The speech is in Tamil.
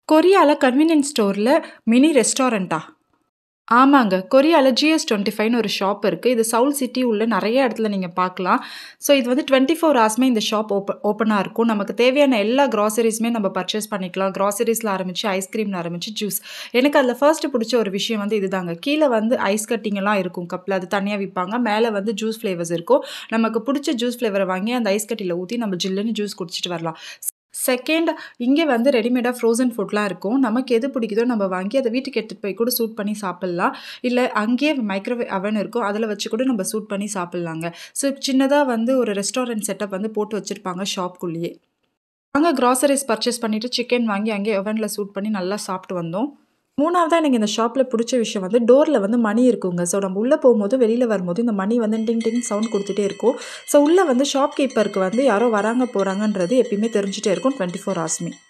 கொரியால கன்வீனியன்ஸ் ஸ்டோர்ல மினி ரெஸ்டாரண்ட்டா? ஆமாங்க. கொரியால ஜிஎஸ் 25ன்னு ஒரு ஷாப் இருக்கு. இது சவுல் சிட்டி உள்ள நெறைய இடத்துல நீங்க பார்க்கலாம். ஸோ இது வந்து 24 ஹார்ஸுமே இந்த ஷாப் ஓப்ப ஓப்பனா இருக்கும். நமக்கு தேவையான எல்லா கிராசரீஸுமே நம்ம பர்ச்சேஸ் பண்ணிக்கலாம். கிராசரீஸ்ல ஆரம்பிச்சு, ஐஸ்கிரீம்ல ஆரம்பிச்சு, ஜூஸ். எனக்கு அதில ஃபர்ஸ்ட்டு புடிச்ச ஒரு விஷயம் வந்து இதுதாங்க. கீழ வந்து ஐஸ் கட்டிங்கலாம் இருக்கும் கப்ல. அது தனியா விப்பாங்க. மேல வந்து ஜூஸ் ஃப்ளேவர்ஸ் இருக்கும். நமக்கு புடிச்ச ஜூஸ் ஃப்ளேவர வாங்கி அந்த ஐஸ் கட்டியில ஊத்தி நம்ம ஜில்லுன்னு ஜூஸ் குடிச்சிட்டு வரலாம். செகண்ட் இங்க வந்து ரெடிமேடா ஃப்ரோசன் ஃபுட்லாம் இருக்கும். நமக்கு எது பிடிக்குதோ நம்ம வாங்கி அத வீட்டுக்கு எடுத்துட்டு போய் கூட சூட் பண்ணி சாப்பிடலாம். இல்ல அங்கேயே மைக்ரோவேவ் அவன் இருக்கும். அதில வச்சு கூட நம்ம சூட் பண்ணி சாப்பிடலாங்க. ஸோ சின்னதா வந்து ஒரு ரெஸ்டாரண்ட் செட்டப் வந்து போட்டு வச்சிருப்பாங்க ஷாப்க்குள்ளேயே. நாங்க கிராசரீஸ் பர்ச்சேஸ் பண்ணிட்டு சிக்கன் வாங்கி அங்கேயே அவன்ல சூட் பண்ணி நல்லா சாப்பிட்டு வந்தோம். 3வதா எனக்கு இந்த ஷாப்ல புடிச்ச விஷயம் வந்து டோர்ல வந்து மணி இருக்குங்க. ஸோ நம்ம உள்ள போம்போதும், வெளியில வரும்போதும் இந்த மணி வந்து டிங் டிங் சவுண்ட் குடுத்துட்டே இருக்கும். ஸோ உள்ள வந்து ஷாப் கீப்பருக்கு வந்து யாரோ வராங்க, போறாங்கன்றது எப்பயுமே தெரிஞ்சுட்டே இருக்கும் 24 ஹார்ஸுமே.